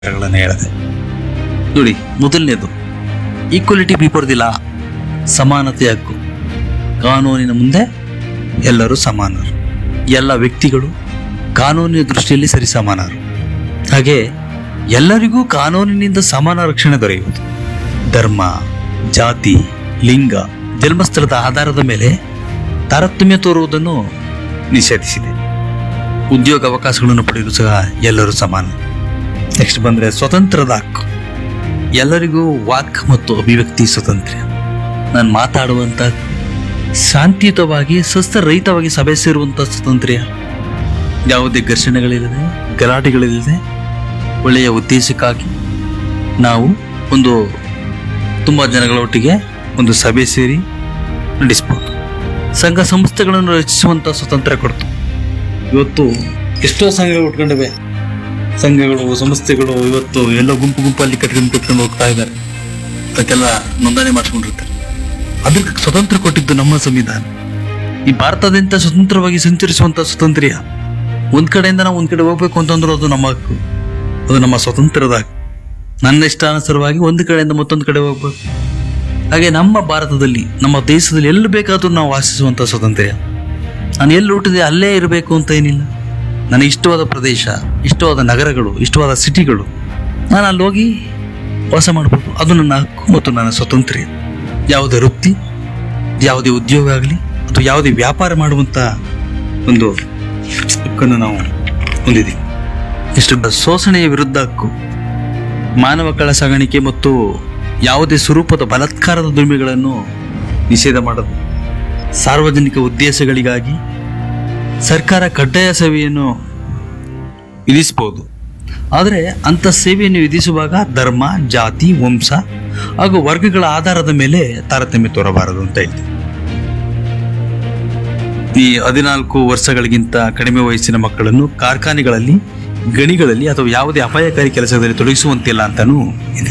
ಗಳನ್ನ ಹೇಳಿದೆ ನೋಡಿ ಮೊದಲನೇದು ಈಕ್ವಲಿಟಿ ಬಿಫೋರ್ ದಿ ಲಾ ಸಮಾನತೆ ಹಕ್ಕು ಕಾನೂನಿನ ಮುಂದೆ ಎಲ್ಲರೂ ಸಮಾನರು ಎಲ್ಲ ವ್ಯಕ್ತಿಗಳು ಕಾನೂನಿನ ದೃಷ್ಟಿಯಲ್ಲಿ ಸರಿ ಸಮಾನರು ಹಾಗೆ ಎಲ್ಲರಿಗೂ ಕಾನೂನಿನಿಂದ ಸಮಾನ ರಕ್ಷಣೆ ದೊರೆಯುವುದು ಧರ್ಮ ಜಾತಿ ಲಿಂಗ ಜನ್ಮಸ್ಥಳದ ಆಧಾರದ ಮೇಲೆ ತಾರತಮ್ಯ ತೋರುವುದನ್ನು ನಿಷೇಧಿಸಿದೆ ಉದ್ಯೋಗ ಅವಕಾಶಗಳನ್ನು ಪಡೆಯಲು ಸಹ ಎಲ್ಲರೂ ಸಮಾನ ನೆಕ್ಸ್ಟ್ ಬಂದ್ರೆ ಸ್ವತಂತ್ರದ ಹಕ್ಕು ಎಲ್ಲರಿಗೂ ವಾಕ್ ಮತ್ತು ಅಭಿವ್ಯಕ್ತಿ ಸ್ವಾತಂತ್ರ್ಯ ನಾನು ಮಾತಾಡುವಂತ ಶಾಂತಿಯುತವಾಗಿ ರಹಿತವಾಗಿ ಸಭೆ ಸೇರುವಂತ ಸ್ವಾತಂತ್ರ್ಯ ಯಾವುದೇ ಘರ್ಷಣೆಗಳಿಲ್ಲದೆ ಗಲಾಟೆಗಳಿಲ್ಲದೆ ಒಳ್ಳೆಯ ಉದ್ದೇಶಕ್ಕಾಗಿ ನಾವು ಒಂದು ತುಂಬ ಜನಗಳ ಒಟ್ಟಿಗೆ ಒಂದು ಸಭೆ ಸೇರಿ ನಡೆಸಬಹುದು ಸಂಘ ಸಂಸ್ಥೆಗಳನ್ನು ರಚಿಸುವಂತ ಸ್ವಾತಂತ್ರ್ಯ ಕೊಡ್ತು ಇವತ್ತು ಎಷ್ಟೋ ಸಂಘಗಳು ಉಟ್ಕೊಂಡಿವೆ ಸಂಘಗಳು ಸಂಸ್ಥೆಗಳು ಇವತ್ತು ಎಲ್ಲ ಗುಂಪು ಗುಂಪಲ್ಲಿ ಕಟ್ಕೊಂಡು ಕಟ್ಕೊಂಡು ಹೋಗ್ತಾ ಇದ್ದಾರೆ ಅದಕ್ಕೆಲ್ಲ ನೋಂದಣಿ ಮಾಡ್ಕೊಂಡಿರ್ತಾರೆ ಅದಕ್ಕೆ ಸ್ವತಂತ್ರ ಕೊಟ್ಟಿದ್ದು ನಮ್ಮ ಸಂವಿಧಾನ ಈ ಭಾರತದಿಂದ ಸ್ವತಂತ್ರವಾಗಿ ಸಂಚರಿಸುವಂತ ಸ್ವಾತಂತ್ರ್ಯ ಒಂದ್ ಕಡೆಯಿಂದ ನಾವು ಒಂದ್ ಕಡೆ ಹೋಗ್ಬೇಕು ಅಂತಂದ್ರೂ ಅದು ನಮ್ಮ ಹಕ್ಕು ಅದು ನಮ್ಮ ಸ್ವತಂತ್ರದ ಹಕ್ಕು ನನ್ನ ಇಷ್ಟಾನುಸಾರವಾಗಿ ಒಂದು ಕಡೆಯಿಂದ ಮತ್ತೊಂದು ಕಡೆ ಹೋಗ್ಬೇಕು ಹಾಗೆ ನಮ್ಮ ಭಾರತದಲ್ಲಿ ನಮ್ಮ ದೇಶದಲ್ಲಿ ಎಲ್ಲಿ ಬೇಕಾದ್ರೂ ನಾವು ವಾಸಿಸುವಂತ ಸ್ವಾತಂತ್ರ್ಯ ನಾನು ಎಲ್ಲಿ ಹುಟ್ಟಿದೆ ಅಲ್ಲೇ ಇರಬೇಕು ಅಂತ ಏನಿಲ್ಲ ನನಗೆ ಇಷ್ಟವಾದ ಪ್ರದೇಶ ಇಷ್ಟವಾದ ನಗರಗಳು ಇಷ್ಟವಾದ ಸಿಟಿಗಳು ನಾನು ಅಲ್ಲಿ ಹೋಗಿ ವಾಸ ಮಾಡ್ಬೋದು ಅದು ನನ್ನ ಹಕ್ಕು ಮತ್ತು ನನ್ನ ಸ್ವಾತಂತ್ರ್ಯ ಯಾವುದೇ ವೃತ್ತಿ ಯಾವುದೇ ಉದ್ಯೋಗ ಆಗಲಿ ಅಥವಾ ಯಾವುದೇ ವ್ಯಾಪಾರ ಮಾಡುವಂತ ಒಂದು ಹಕ್ಕನ್ನು ನಾವು ಹೊಂದಿದ್ದೀವಿ ಇಷ್ಟು ಶೋಷಣೆಯ ವಿರುದ್ಧ ಹಕ್ಕು ಮಾನವ ಕಳ ಸಾಗಾಣಿಕೆ ಮತ್ತು ಯಾವುದೇ ಸ್ವರೂಪದ ಬಲಾತ್ಕಾರದ ದುರ್ಮಿಗಳನ್ನು ನಿಷೇಧ ಮಾಡೋದು ಸಾರ್ವಜನಿಕ ಉದ್ದೇಶಗಳಿಗಾಗಿ ಸರ್ಕಾರ ಕಡ್ಡಾಯ ಸೇವೆಯನ್ನು ವಿಧಿಸಬಹುದು ಆದರೆ ಅಂಥ ಸೇವೆಯನ್ನು ವಿಧಿಸುವಾಗ ಧರ್ಮ ಜಾತಿ ವಂಶ ಹಾಗೂ ವರ್ಗಗಳ ಆಧಾರದ ಮೇಲೆ ತಾರತಮ್ಯ ತೋರಬಾರದು ಅಂತ ಹೇಳ್ತೀವಿ ಈ ಹದಿನಾಲ್ಕು ವರ್ಷಗಳಿಗಿಂತ ಕಡಿಮೆ ವಯಸ್ಸಿನ ಮಕ್ಕಳನ್ನು ಕಾರ್ಖಾನೆಗಳಲ್ಲಿ ಗಣಿಗಳಲ್ಲಿ ಅಥವಾ ಯಾವುದೇ ಅಪಾಯಕಾರಿ ಕೆಲಸದಲ್ಲಿ ತೊಡಗಿಸುವಂತಿಲ್ಲ ಅಂತಾನೂ ಇದೆ